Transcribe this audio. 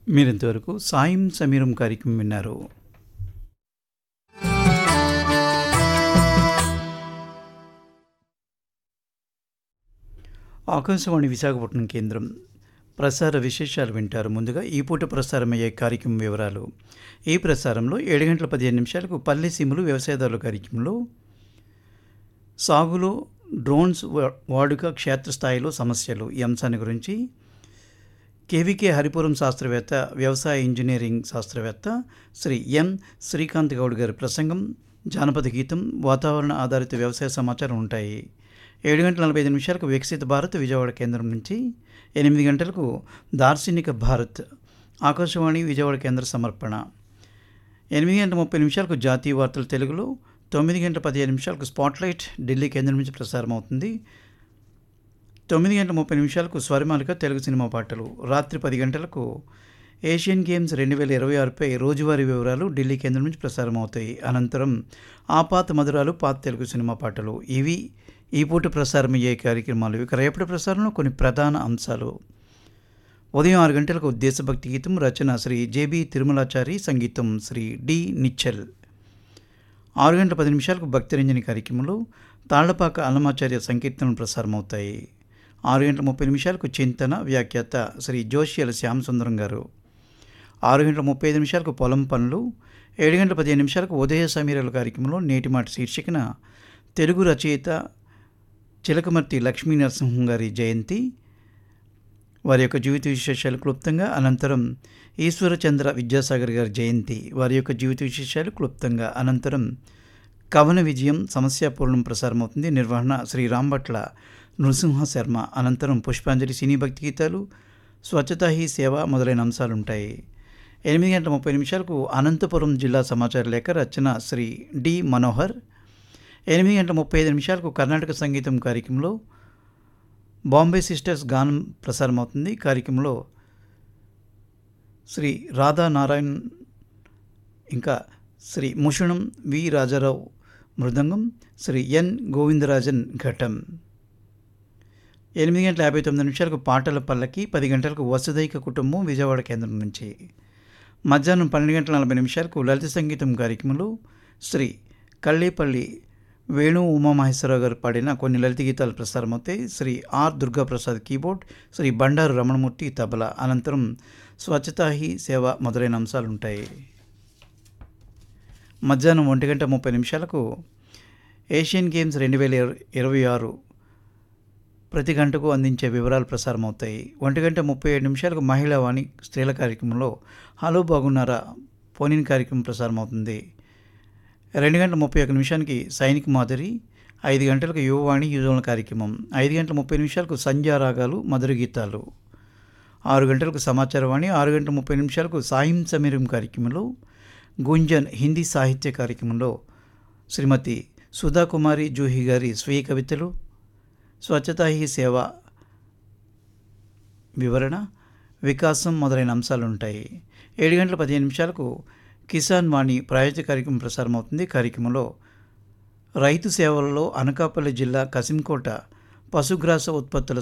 మీరింతవరకు సాయం సమీరం కార్యక్రమం విన్నారు ఆకాశవాణి విశాఖపట్నం కేంద్రం ప్రసార విశేషాలు వింటారు ముందుగా ఈ పూట ప్రసారమయ్యే కార్యక్రమం వివరాలు ఈ ప్రసారంలో ఏడు గంటల పదిహేను నిమిషాలకు పల్లె సీములు వ్యవసాయదారుల కార్యక్రమంలో సాగులో డ్రోన్స్ వా- వాడుక క్షేత్రస్థాయిలో సమస్యలు ఈ అంశాన్ని గురించి కేవీకే హరిపురం శాస్త్రవేత్త వ్యవసాయ ఇంజనీరింగ్ శాస్త్రవేత్త శ్రీ ఎం శ్రీకాంత్ గౌడ్ గారి ప్రసంగం జానపద గీతం వాతావరణ ఆధారిత వ్యవసాయ సమాచారం ఉంటాయి ఏడు గంటల నలభై ఐదు నిమిషాలకు వికసిత భారత్ విజయవాడ కేంద్రం నుంచి ఎనిమిది గంటలకు దార్శనిక భారత్ ఆకాశవాణి విజయవాడ కేంద్ర సమర్పణ ఎనిమిది గంటల ముప్పై నిమిషాలకు జాతీయ వార్తలు తెలుగులో తొమ్మిది గంటల పదిహేను నిమిషాలకు స్పాట్లైట్ ఢిల్లీ కేంద్రం నుంచి ప్రసారం అవుతుంది తొమ్మిది గంటల ముప్పై నిమిషాలకు స్వరమాలిక తెలుగు సినిమా పాటలు రాత్రి పది గంటలకు ఏషియన్ గేమ్స్ రెండు వేల ఇరవై ఆరుపై రోజువారీ వివరాలు ఢిల్లీ కేంద్రం నుంచి ప్రసారం అవుతాయి అనంతరం ఆ పాత మధురాలు పాత తెలుగు సినిమా పాటలు ఇవి ఈ పూట ప్రసారమయ్యే కార్యక్రమాలు ఇక రేపటి ప్రసారంలో కొన్ని ప్రధాన అంశాలు ఉదయం ఆరు గంటలకు దేశభక్తి గీతం రచన శ్రీ జేబి తిరుమలాచారి సంగీతం శ్రీ డి నిచ్చల్ ఆరు గంటల పది నిమిషాలకు భక్తిరంజని కార్యక్రమంలో తాళ్లపాక అన్నమాచార్య సంకీర్తనలు ప్రసారమవుతాయి ఆరు గంటల ముప్పై నిమిషాలకు చింతన వ్యాఖ్యాత శ్రీ జోషియల శ్యామసుందరం గారు ఆరు గంటల ముప్పై ఐదు నిమిషాలకు పొలం పనులు ఏడు గంటల పదిహేను నిమిషాలకు ఉదయ సమీరల కార్యక్రమంలో నేటి మాట శీర్షికన తెలుగు రచయిత చిలకమర్తి లక్ష్మీ నరసింహం గారి జయంతి వారి యొక్క జీవిత విశేషాలు క్లుప్తంగా అనంతరం ఈశ్వరచంద్ర విద్యాసాగర్ గారి జయంతి వారి యొక్క జీవిత విశేషాలు క్లుప్తంగా అనంతరం కవన విజయం సమస్యాపూర్ణం ప్రసారమవుతుంది నిర్వహణ శ్రీ రాంభట్ల నృసింహ శర్మ అనంతరం పుష్పాంజలి సినీ భక్తి గీతాలు స్వచ్ఛతా హీ సేవ మొదలైన అంశాలు ఉంటాయి ఎనిమిది గంటల ముప్పై నిమిషాలకు అనంతపురం జిల్లా సమాచార లేఖ రచన శ్రీ డి మనోహర్ ఎనిమిది గంటల ముప్పై ఐదు నిమిషాలకు కర్ణాటక సంగీతం కార్యక్రమంలో బాంబే సిస్టర్స్ గానం ప్రసారమవుతుంది కార్యక్రమంలో శ్రీ రాధా నారాయణ్ ఇంకా శ్రీ ముషుణం వి రాజారావు మృదంగం శ్రీ ఎన్ గోవిందరాజన్ ఘటం ఎనిమిది గంటల యాభై తొమ్మిది నిమిషాలకు పాటల పల్లకి పది గంటలకు వసుదైక కుటుంబం విజయవాడ కేంద్రం నుంచి మధ్యాహ్నం పన్నెండు గంటల నలభై నిమిషాలకు లలిత సంగీతం కార్యక్రమంలో శ్రీ కళ్ళేపల్లి వేణు ఉమామహేశ్వరరావు గారు పాడిన కొన్ని లలిత గీతాలు ప్రసారమవుతాయి శ్రీ ఆర్ దుర్గాప్రసాద్ కీబోర్డ్ శ్రీ బండారు రమణమూర్తి తబలా అనంతరం స్వచ్ఛతా హీ సేవ మొదలైన అంశాలు ఉంటాయి మధ్యాహ్నం ఒంటి గంట ముప్పై నిమిషాలకు ఏషియన్ గేమ్స్ రెండు వేల ఇరవై ఆరు ప్రతి గంటకు అందించే వివరాలు ప్రసారం అవుతాయి ఒంటి గంట ముప్పై ఏడు నిమిషాలకు మహిళా వాణి స్త్రీల కార్యక్రమంలో హలో బాగున్నారా పోనిన్ కార్యక్రమం ప్రసారం అవుతుంది రెండు గంటల ముప్పై ఒక నిమిషానికి సైనిక్ మాదిరి ఐదు గంటలకు యువవాణి యువజన కార్యక్రమం ఐదు గంటల ముప్పై నిమిషాలకు సంధ్యారాగాలు మధుర గీతాలు ఆరు గంటలకు సమాచారవాణి ఆరు గంటల ముప్పై నిమిషాలకు సాయం సమీరం కార్యక్రమంలో గుంజన్ హిందీ సాహిత్య కార్యక్రమంలో శ్రీమతి సుధాకుమారి జూహి గారి స్వీయ కవితలు స్వచ్ఛతా హీ సేవ వివరణ వికాసం మొదలైన అంశాలు ఉంటాయి ఏడు గంటల పదిహేను నిమిషాలకు కిసాన్ వాణి ప్రాయోజిత కార్యక్రమం ప్రసారం అవుతుంది కార్యక్రమంలో రైతు సేవలలో అనకాపల్లి జిల్లా కసింకోట పశుగ్రాస ఉత్పత్తుల